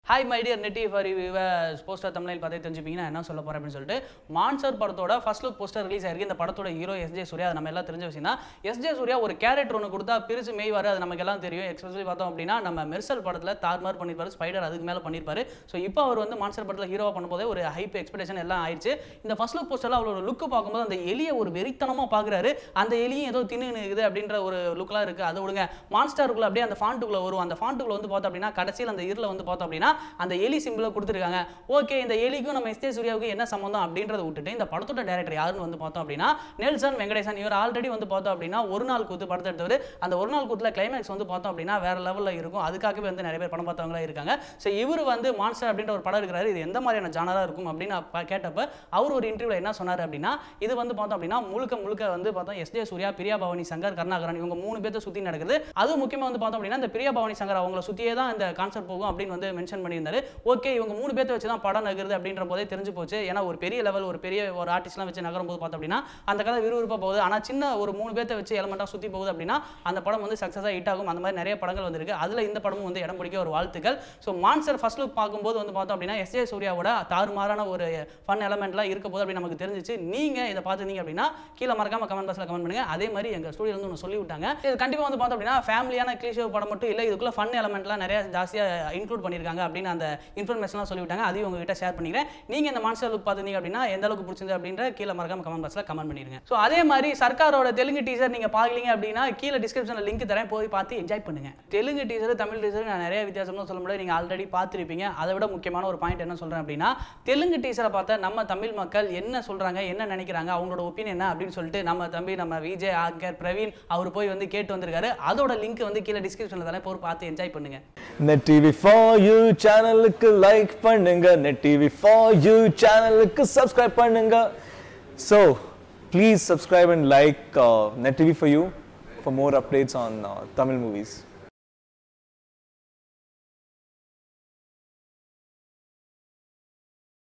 hi my dear net TV for poster தமிழில் பார்த்தே தெரிஞ்சுப்பீங்கன்னா என்ன சொல்ல போறேன் அப்படின்னு சொல்லிட்டு மான்சர் படத்தோட ஃபர்ஸ்ட் லுக் போஸ்டர் ரிலீஸ் ஆயிருக்கு இந்த படத்தோட ஹீரோ எஸ் ஜே சூர்யா அது நம்ம எல்லாம் தெரிஞ்ச விஷயம் தான் எஸ் ஜே சூர்யா ஒரு கேரக்டர் ஒன்று கொடுத்தா பிரிச்சு மேய்வார் அது நமக்கு எல்லாம் தெரியும் எக்ஸ்பெஷலி பார்த்தோம் அப்படின்னா நம்ம மெர்சல் படத்தில் தார்மார் பண்ணியிருப்பாரு ஸ்பைடர் அதுக்கு மேலே பண்ணியிருப்பாரு ஸோ இப்போ அவர் வந்து மான்சர் படத்தில் ஹீரோவாக பண்ணும்போதே ஒரு ஹைப் எக்ஸ்பெக்டேஷன் எல்லாம் ஆயிடுச்சு இந்த ஃபர்ஸ்ட் லுக் போஸ்டரில் அவரோட லுக்கு பார்க்கும்போது அந்த எலியை ஒரு வெறித்தனமாக பார்க்குறாரு அந்த எலியும் ஏதோ தின்னு இருக்குது அப்படின்ற ஒரு லுக்லாம் இருக்குது அதை விடுங்க மான்ஸ்டருக்குள்ள அப்படியே அந்த ஃபாண்ட்டுக்குள்ள வரும் அந்த ஃபாண்ட்டுக்குள்ள வந்து பார்த்தோம் அப்படின்னா கடைசியில் அந்த இருள வந்து பார்த்தோம் அப்படின்னா அந்த எலி சிம்பிளை கொடுத்துருக்காங்க ஓகே இந்த எலிக்கும் நம்ம எஸ்தே சூர்யாவுக்கும் என்ன சம்மந்தம் அப்படின்றத விட்டுட்டு இந்த படத்தோட டேரக்டர் யாருன்னு வந்து பார்த்தோம் அப்படின்னா நெல்சன் வெங்கடேசன் இவர் ஆல்ரெடி வந்து பார்த்தோம் அப்படின்னா ஒரு நாள் கூத்து படத்தை எடுத்தவர் அந்த ஒரு நாள் கூத்துல கிளைமேக்ஸ் வந்து பார்த்தோம் அப்படின்னா வேற லெவலில் இருக்கும் அதுக்காகவே வந்து நிறைய பேர் படம் பார்த்தவங்களா இருக்காங்க ஸோ இவர் வந்து மான்ஸ்டர் அப்படின்ற ஒரு படம் இருக்கிறாரு இது எந்த மாதிரியான ஜானரா இருக்கும் அப்படின்னு நான் ப- கேட்டப்ப அவர் ஒரு இன்டர்வியூல என்ன சொன்னார் அப்படின்னா இது வந்து பார்த்தோம் அப்படின்னா முழுக்க முழுக்க வந்து பார்த்தோம் எஸ் ஜே சூர்யா பிரியா பவானி சங்கர் கருணாகரன் இவங்க மூணு பேர்த்த சுற்றி நடக்குது அதுவும் முக்கியமாக வந்து பார்த்தோம் அப்படின்னா இந்த பிரியா பவானி சங்கர் அவங்கள சுற்றியே தான் இந்த கான்செப்ட் போகும் அப்படின்னு வந்து மென்ஷன் பண்ணியிருந்தாரு ஓகே இவங்க மூணு பேர்த்த வச்சு தான் படம் நகருது அப்படின்ற போதே தெரிஞ்சு போச்சு ஏன்னா ஒரு பெரிய லெவல் ஒரு பெரிய ஒரு ஆர்டிஸ்ட்லாம் வச்சு நகரும் போது பார்த்தோம் அப்படின்னா அந்த கதை விறுவிறுப்பாக போகுது ஆனால் சின்ன ஒரு மூணு பேர்த்த வச்சு எலமெண்ட்டாக சுற்றி போகுது அப்படின்னா அந்த படம் வந்து சக்ஸஸாக ஹிட் ஆகும் அந்த மாதிரி நிறைய படங்கள் வந்திருக்கு அதில் இந்த படமும் வந்து இடம் பிடிக்க ஒரு வாழ்த்துக்கள் ஸோ மான்சர் ஃபர்ஸ்ட் லுக் பார்க்கும்போது வந்து பார்த்தோம் அப்படின்னா எஸ் ஜே சூர்யாவோட தாறுமாறான ஒரு ஃபன் எலமெண்ட்லாம் இருக்க போது அப்படி நமக்கு தெரிஞ்சிச்சு நீங்கள் இதை பார்த்துருந்தீங்க அப்படின்னா கீழே மறக்காம கமெண்ட் பாக்ஸில் கமெண்ட் பண்ணுங்க அதே மாதிரி எங்கள் ஸ்டூடியோ வந்து ஒன்று சொல்லி விட்டாங்க இது கண்டிப்பாக வந்து பார்த்தோம் அப்படின்னா ஃபேமிலியான கிளீஷோ படம் மட்டும் இல்லை இதுக்குள்ள ஃபன் எலமெண்ட்லாம் நிறைய ஜாஸ்தியாக இன்க்ளூட் பண்ணியிருக்காங்க அப்படின்னு அந்த இன்ஃபர்மேஷன்லாம் சொல்லி விட்டாங்க அதையும் உங்ககிட்ட ஷேர் பண்ணிக்கிறேன் நீங்கள் இந்த மான்ஸ்டர் லுக் பார்த்துருந்தீங்க அப்படின்னா எந்த அளவுக்கு பிடிச்சிருந்து அப்படின்ற கீழே மறக்காம கமெண்ட் பாக்ஸில் கமெண்ட் பண்ணிருங்க ஸோ அதே மாதிரி சர்க்காரோட தெலுங்கு டீசர் நீங்கள் பார்க்கலீங்க அப்படின்னா கீழே டிஸ்கிரிப்ஷனில் லிங்க் தரேன் போய் பார்த்து என்ஜாய் பண்ணுங்க தெலுங்கு டீசர் தமிழ் டீசர் நான் நிறைய வித்தியாசம்னு சொல்ல முடியாது நீங்கள் ஆல்ரெடி பார்த்துருப்பீங்க அதை விட முக்கியமான ஒரு பாயிண்ட் என்ன சொல்கிறேன் அப்படின்னா தெலுங்கு டீசரை பார்த்தா நம்ம தமிழ் மக்கள் என்ன சொல்கிறாங்க என்ன நினைக்கிறாங்க அவங்களோட ஒப்பீனியன் என்ன அப்படின்னு சொல்லிட்டு நம்ம தம்பி நம்ம விஜய் ஆக்கர் பிரவீன் அவர் போய் வந்து கேட்டு வந்திருக்காரு அதோட லிங்க் வந்து கீழே டிஸ்கிரிப்ஷனில் தரேன் போய் பார்த்து என்ஜாய் பண்ணுங்க நெட் டிவி ஃபார் யூ சேனலுக்கு லைக் பண்ணுங்க நெட் டிவி ஃபார் யூ சேனலுக்கு சப்ஸ்கிரைப் பண்ணுங்க so please subscribe and like net TV for you for more updates on Tamil movies